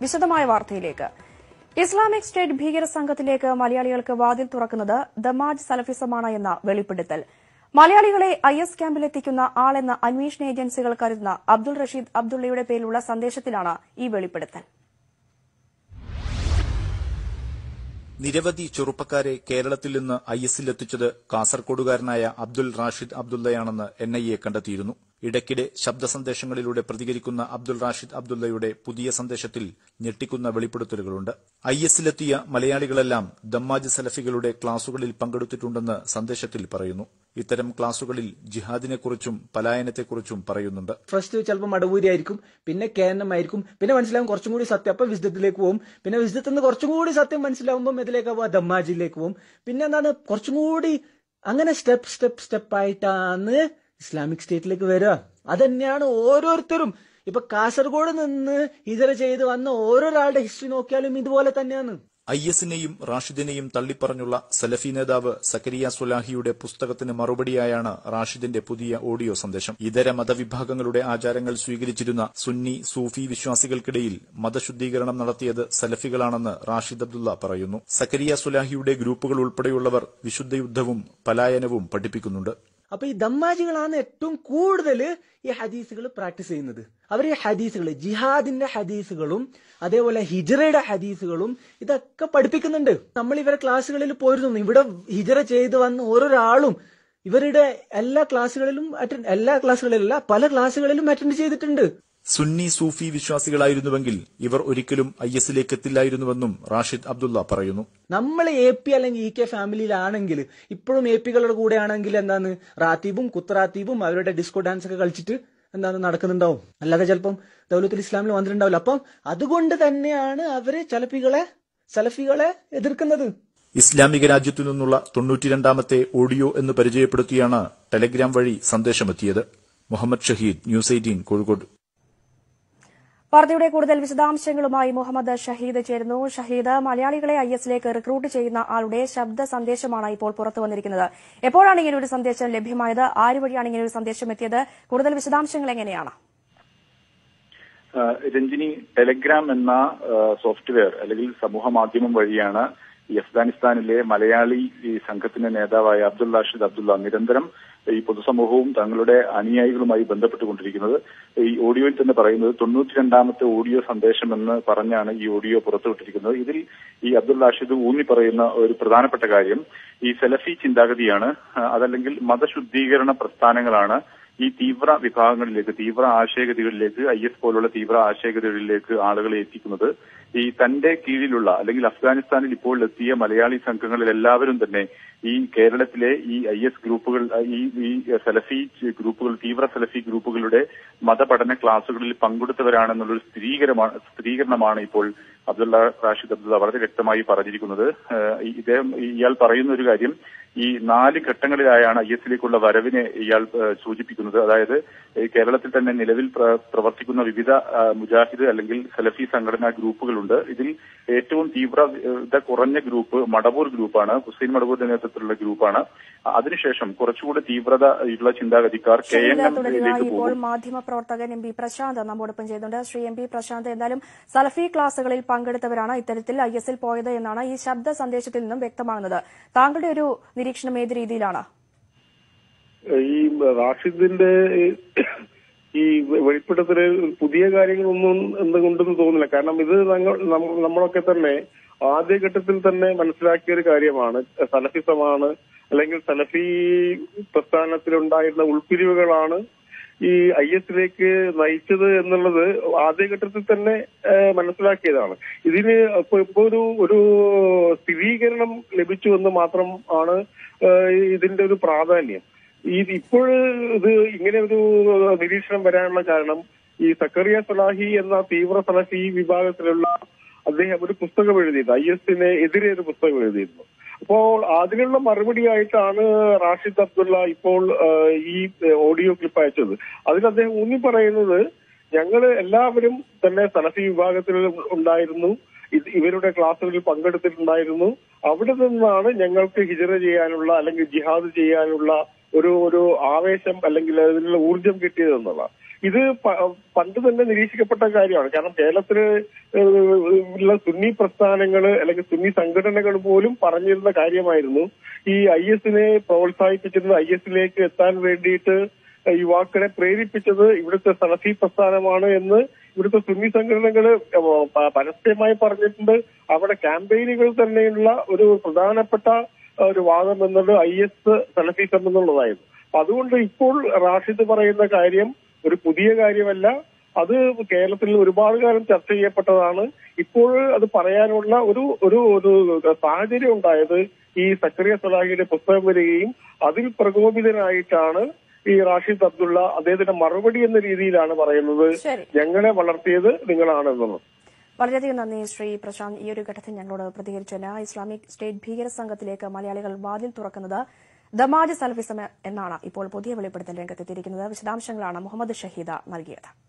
വിശദമായ വാർത്തയിലേക്ക് Islamic state ഭീകര സംഘത്തിലേക്ക് മലയാളികൾക്ക് വാതിൽ തുറക്കുന്നത് ദമാജ് സലഫിസമാണ് എന്ന വെളിപ്പെടുത്തൽ മലയാളികളെ ഐ എസ് ക്യാമ്പിലെത്തിക്കുന്ന ആളെന്ന അന്വേഷണ ഏജൻസികൾ കരുതുന്ന അബ്ദുൾ റഷീദ് അബ്ദുള്ളയുടെ പേരിലുള്ള സന്ദേശത്തിലാണ് ഈ വെളിപ്പെടുത്തൽ നിരവധി ചെറുപ്പക്കാരെ കേരളത്തിൽ നിന്ന് ഐ എസിലെത്തിച്ചത് കാസർകോടുകാരനായ അബ്ദുൽ റാഷിദ് അബ്ദുള്ളയാണെന്ന് എൻ ഐ എ കണ്ടെത്തിയിരുന്നു ഇടയ്ക്കിടെ ശബ്ദ സന്ദേശങ്ങളിലൂടെ പ്രതികരിക്കുന്ന അബ്ദുൽ റാഷിദ് അബ്ദുള്ളയുടെ പുതിയ സന്ദേശത്തിൽ ഞെട്ടിക്കുന്ന വെളിപ്പെടുത്തലുകളുണ്ട് ഐ എസിലെത്തിയ മലയാളികളെല്ലാം ദമ്മാജ് സലഫികളുടെ ക്ലാസുകളിൽ പങ്കെടുത്തിട്ടുണ്ടെന്ന് സന്ദേശത്തിൽ പറയുന്നു ഇത്തരം ക്ലാസുകളിൽ ജിഹാദിനെക്കുറിച്ചും പലായനത്തെക്കുറിച്ചും പറയുന്നുണ്ട് ഫസ്റ്റ് ചിലപ്പോൾ മടവൂരി ആയിരിക്കും പിന്നെ കേനം ആയിരിക്കും പിന്നെ മനസ്സിലാവും കുറച്ചും കൂടി സത്യം അപ്പൊ വിശുദ്ധത്തിലേക്ക് പോകും പിന്നെ വിശുദ്ധത്തിൽ നിന്ന് കുറച്ചും കൂടി സത്യം മനസ്സിലാവുമ്പോൾ ഇതിലേക്ക് പോവാ ദമ്മാജിലേക്ക് പോകും പിന്നെ എന്താണ് കുറച്ചും കൂടി അങ്ങനെ സ്റ്റെപ്പ് സ്റ്റെപ്പ് സ്റ്റെപ്പ് ആയിട്ടാണ് ഇസ്ലാമിക് സ്റ്റേറ്റിലേക്ക് വരിക അതന്നെയാണ് ഓരോരുത്തരും ഇപ്പൊ കാസർഗോഡ് നിന്ന് ഇതര ചെയ്ത് വന്ന ഓരോരാളുടെ ഹിസ്റ്ററി നോക്കിയാലും ഇതുപോലെ തന്നെയാണ് ഐ എസിനെയും റാഷിദിനെയും തള്ളിപ്പറഞ്ഞുള്ള സലഫി നേതാവ് സക്കരിയ സുലാഹിയുടെ പുസ്തകത്തിന് മറുപടിയായാണ് റാഷിദിന്റെ പുതിയ ഓഡിയോ സന്ദേശം ഇതര മതവിഭാഗങ്ങളുടെ ആചാരങ്ങൾ സ്വീകരിച്ചിരുന്ന സുന്നി സൂഫി വിശ്വാസികൾക്കിടയിൽ മതശുദ്ധീകരണം നടത്തിയത് സലഫികളാണെന്ന് റാഷിദ് അബ്ദുള്ള പറയുന്നു സക്കരിയ സുലാഹിയുടെ ഗ്രൂപ്പുകൾ ഉൾപ്പെടെയുള്ളവർ വിശുദ്ധയുദ്ധവും പലായനവും പഠിപ്പിക്കുന്നുണ്ട് അപ്പൊ ഈ ദമ്മാജികളാണ് ഏറ്റവും കൂടുതൽ ഈ ഹദീസുകൾ പ്രാക്ടീസ് ചെയ്യുന്നത് അവർ ഈ ഹദീസുകൾ ജിഹാദിന്റെ ഹദീസുകളും അതേപോലെ ഹിജറയുടെ ഹദീസുകളും ഇതൊക്കെ പഠിപ്പിക്കുന്നുണ്ട് നമ്മൾ ഇവരെ ക്ലാസ്സുകളിൽ പോയിരുന്നു ഇവിടെ ഹിജറ ചെയ്ത് വന്ന ഓരോരാളും ഇവരുടെ എല്ലാ ക്ലാസ്സുകളിലും അറ്റൻഡ് എല്ലാ ക്ലാസ്സുകളിലല്ല പല ക്ലാസ്സുകളിലും അറ്റൻഡ് ചെയ്തിട്ടുണ്ട് സുന്നി സൂഫി വിശ്വാസികളായിരുന്നുവെങ്കിൽ ഇവർ ഒരിക്കലും ഐ എസിലേക്ക് എത്തില്ലായിരുന്നുവെന്നും റാഷിദ് അബ്ദുള്ള പറയുന്നു നമ്മൾ എ പി അല്ലെങ്കിൽ ഇ കെ ഫാമിലിയിലാണെങ്കിൽ ഇപ്പോഴും എ പികളുടെ കൂടെ ആണെങ്കിൽ എന്താണ് റാത്തീബും കുത്റാത്തീബും അവരുടെ ഡിസ്കോ ഡാൻസ് ഒക്കെ കളിച്ചിട്ട് എന്താണ് നടക്കുന്നുണ്ടാവും അല്ലാതെ ചിലപ്പം ദൗലത്തുൽ ഇസ്ലാമിൽ വന്നിട്ടുണ്ടാവില്ല അപ്പം അതുകൊണ്ട് തന്നെയാണ് അവര് ചലഫികളെ സലഫികളെ എതിർക്കുന്നത് ഇസ്ലാമിക രാജ്യത്തു നിന്നുള്ള തൊണ്ണൂറ്റിരണ്ടാമത്തെ ഓഡിയോ എന്ന് പരിചയപ്പെടുത്തിയാണ് ടെലഗ്രാം വഴി സന്ദേശമെത്തിയത് മുഹമ്മദ് ഷഹീദ് ന്യൂസ് എയ്റ്റീൻ കോഴിക്കോട് വാർത്തയുടെ കൂടുതൽ വിശദാംശങ്ങളുമായി മുഹമ്മദ് ഷഹീദ് ചേരുന്നു ഷഹീദ് മലയാളികളെ ഐ എസിലേക്ക് റിക്രൂട്ട് ചെയ്യുന്ന ആളുടെ ശബ്ദ സന്ദേശമാണ് ഇപ്പോൾ പുറത്തു വന്നിരിക്കുന്നത് എപ്പോഴാണ് ഇങ്ങനെ ഒരു സന്ദേശം ലഭ്യമായത് ആര് വഴിയാണ് ഇങ്ങനെ ഒരു സന്ദേശം എത്തിയത് കൂടുതൽ വിശദാംശങ്ങൾ എങ്ങനെയാണ് ആ, രഞ്ജിനി ടെലഗ്രാം എന്ന ആ, സോഫ്റ്റ്വെയർ അല്ലെങ്കിൽ സമൂഹ മാധ്യമം വഴിയാണ് ഈ അഫ്ഗാനിസ്ഥാനിലെ മലയാളി ഈ സംഘത്തിന്റെ നേതാവായ അബ്ദുൽ റാഷിദ് അബ്ദുള്ള നിരന്തരം ഈ പൊതുസമൂഹവും തങ്ങളുടെ അനുയായികളുമായി ബന്ധപ്പെട്ടുകൊണ്ടിരിക്കുന്നത് ഈ ഓഡിയോയിൽ തന്നെ പറയുന്നത് തൊണ്ണൂറ്റിരണ്ടാമത്തെ ഓഡിയോ സന്ദേശം എന്ന് പറഞ്ഞാണ് ഈ ഓഡിയോ പുറത്തുവിട്ടിരിക്കുന്നത് ഇതിൽ ഈ അബ്ദുൽ റാഷിദ് ഊന്നി പറയുന്ന ഒരു പ്രധാനപ്പെട്ട കാര്യം ഈ സെലഫി ചിന്താഗതിയാണ് ആ, അതല്ലെങ്കിൽ മതശുദ്ധീകരണ പ്രസ്ഥാനങ്ങളാണ് ഈ തീവ്ര വിഭാഗങ്ങളിലേക്ക് തീവ്ര ആശയഗതികളിലേക്ക് ഐ എസ് പോലുള്ള തീവ്ര ആശയഗതികളിലേക്ക് ആളുകളെ എത്തിക്കുന്നത് ഈ തന്റെ കീഴിലുള്ള അല്ലെങ്കിൽ അഫ്ഗാനിസ്ഥാനിൽ ഇപ്പോൾ എത്തിയ മലയാളി സംഘങ്ങളിൽ എല്ലാവരും തന്നെ ഈ കേരളത്തിലെ ഈ ഐ എസ് ഗ്രൂപ്പുകൾ ഈ ഈ സലഫി ഗ്രൂപ്പുകൾ തീവ്ര സലഫി ഗ്രൂപ്പുകളുടെ മതപഠന ക്ലാസുകളിൽ പങ്കെടുത്തവരാണെന്നുള്ളൊരു സ്ഥിരീകരമാണ് സ്ഥിരീകരണമാണ് ഇപ്പോൾ അബ്ദുള്ള റാഷിദ് അബ്ദുള്ള വളരെ വ്യക്തമായി പറഞ്ഞിരിക്കുന്നത് ഏഹ് ഈ ഇദ്ദേഹം ഇയാൾ പറയുന്ന ഒരു കാര്യം ഈ നാല് ഘട്ടങ്ങളിലായാണ് ഐ എസിലേക്കുള്ള വരവിനെ ഇയാൾ ഏഹ് സൂചിപ്പിക്കുന്നത് അതായത് ഈ കേരളത്തിൽ തന്നെ നിലവിൽ പ്ര- പ്രവർത്തിക്കുന്ന വിവിധ ആ, മുജാഹിദ് അല്ലെങ്കിൽ സലഫി സംഘടനാ ഗ്രൂപ്പുകളുണ്ട് ഇതിൽ ഏറ്റവും തീവ്രത കുറഞ്ഞ ഗ്രൂപ്പ് മടവൂർ ഗ്രൂപ്പാണ് ഹുസൈൻ മടവൂരിന്റെ നേതൃത്വത്തിലുള്ള ഗ്രൂപ്പാണ് അതിനുശേഷം കുറച്ചുകൂടി തീവ്രത ഉള്ള ചിന്താഗതിക്കാർ കെ എൻ ഷഹീദ് തുടരുക എമ്മിലേക്ക് ഇപ്പോൾ പോകും മാധ്യമപ്രവർത്തകൻ എം പി പ്രശാന്ത് നമ്മോടൊപ്പം ചെയ്യുന്നുണ്ട് ശ്രീ എം പി പ്രശാന്ത് എന്തായാലും സലഫി ക്ലാസുകളിൽ പങ്കെടുത്തവരാണ് ഇത്തരത്തിൽ ഐ എസിൽ പോയത് എന്നാണ് ഈ ശബ്ദ സന്ദേശത്തിൽ നിന്നും വ്യക്തമാകുന്നത് താങ്കളുടെ ഒരു നിരീക്ഷണം ഏത് രീതിയിലാണ് ഈ റാഷിദിന്റെ ഈ വെളിപ്പെടുത്തല് പുതിയ കാര്യങ്ങളൊന്നും എന്തുകൊണ്ടെന്ന് തോന്നുന്നില്ല കാരണം ഇത് ഞങ്ങൾ നമ്മ- നമ്മളൊക്കെ തന്നെ ആദ്യഘട്ടത്തിൽ തന്നെ മനസ്സിലാക്കിയ ഒരു കാര്യമാണ് സലഫിസമാണ് അല്ലെങ്കിൽ സലഫി പ്രസ്ഥാനത്തിലുണ്ടായിരുന്ന ഉൾപ്പിരിവുകളാണ് ഈ ഐ എസിലേക്ക് നയിച്ചത് എന്നുള്ളത് ആദ്യഘട്ടത്തിൽ തന്നെ ഏഹ്, മനസ്സിലാക്കിയതാണ് ഇതിന് ഇപ്പൊ ഇപ്പൊ ഒരു ഒരു സ്ഥിരീകരണം ലഭിച്ചു എന്ന് മാത്രം ആണ് ഏഹ്, ഇതിന്റെ ഒരു പ്രാധാന്യം ഈ ഇപ്പോൾ ഇത് ഇങ്ങനെ ഒരു നിരീക്ഷണം വരാനുള്ള കാരണം ഈ സക്കറിയ സലാഹി എന്ന തീവ്ര സലഫി വിഭാഗത്തിലുള്ള അദ്ദേഹം ഒരു പുസ്തകം എഴുതിയത് ഐ എസിന് എതിരെ ഒരു പുസ്തകം എഴുതിയിരുന്നു അപ്പോൾ അതിനുള്ള മറുപടിയായിട്ടാണ് റാഷിദ് അബ്ദുള്ള ഇപ്പോൾ ആ, ഈ ഓഡിയോ ക്ലിപ്പ് അയച്ചത് അതിൽ അദ്ദേഹം ഊന്നി പറയുന്നത് ഞങ്ങൾ എല്ലാവരും തന്നെ സലഫി വിഭാഗത്തിൽ ഉണ്ടായിരുന്നു ഇത് ഇവരുടെ ക്ലാസ്സുകളിൽ പങ്കെടുത്തിട്ടുണ്ടായിരുന്നു അവിടെ നിന്നാണ് ഞങ്ങൾക്ക് ഹിജറ ചെയ്യാനുള്ള അല്ലെങ്കിൽ ജിഹാദ് ചെയ്യാനുള്ള ഒരു ഒരു ആവേശം അല്ലെങ്കിൽ അതിനുള്ള ഊർജം കിട്ടിയതെന്നുള്ള ഇത് പ- പണ്ട് തന്നെ നിരീക്ഷിക്കപ്പെട്ട കാര്യമാണ് കാരണം കേരളത്തില് ഏഹ്, ഉള്ള സുന്നി പ്രസ്ഥാനങ്ങള് അല്ലെങ്കിൽ സുന്നി സംഘടനകൾ പോലും പറഞ്ഞിരുന്ന കാര്യമായിരുന്നു ഈ ഐ എസിനെ പ്രോത്സാഹിപ്പിച്ചിരുന്നത് ഐ എസിലേക്ക് എത്താൻ വേണ്ടിയിട്ട് യുവാക്കളെ പ്രേരിപ്പിച്ചത് ഇവിടുത്തെ സലഫി പ്രസ്ഥാനമാണ് എന്ന് ഇവിടുത്തെ സുന്നി സംഘടനകൾ പരസ്യമായി പറഞ്ഞിട്ടുണ്ട് അവിടെ ക്യാമ്പയിനുകൾ തന്നെയുള്ള ഒരു പ്രധാനപ്പെട്ട ഒരു വാദം എന്നത് ഐ എസ് സലഫിസം എന്നുള്ളതായിരുന്നു അപ്പൊ അതുകൊണ്ട് ഇപ്പോൾ റാഷിദ് പറയുന്ന കാര്യം ഒരു പുതിയ കാര്യമല്ല അത് കേരളത്തിൽ ഒരുപാട് കാലം ചർച്ച ചെയ്യപ്പെട്ടതാണ് ഇപ്പോൾ അത് പറയാനുള്ള ഒരു ഒരു ഒരു സാഹചര്യം ഉണ്ടായത് ഈ സക്കറിയ സലാഹിയുടെ പുസ്തകം വരികയും അതിൽ പ്രകോപിതനായിട്ടാണ് ഈ റാഷിദ് അബ്ദുള്ള അദ്ദേഹത്തിന്റെ മറുപടി എന്ന രീതിയിലാണ് പറയുന്നത് ശരി. ഞങ്ങളെ വളർത്തിയത് നിങ്ങളാണ് എന്നുള്ളത് വളരെയധികം നന്ദി ശ്രീ പ്രശാന്ത് ഈ ഒരു ഘട്ടത്തിൽ ഞങ്ങളോട് പ്രതികരിച്ചതിന് ഇസ്ലാമിക് സ്റ്റേറ്റ് ഭീകര സംഘത്തിലേക്ക് മലയാളികൾ വാതിൽ തുറക്കുന്നത് ദമാജ് സലഫിസം എന്നാണ് ഇപ്പോൾ പുതിയ വെളിപ്പെടുത്തൽ രംഗത്തെത്തിയിരിക്കുന്നത് വിശദാംശങ്ങളാണ് മുഹമ്മദ് ഷഹീദ നൽകിയത്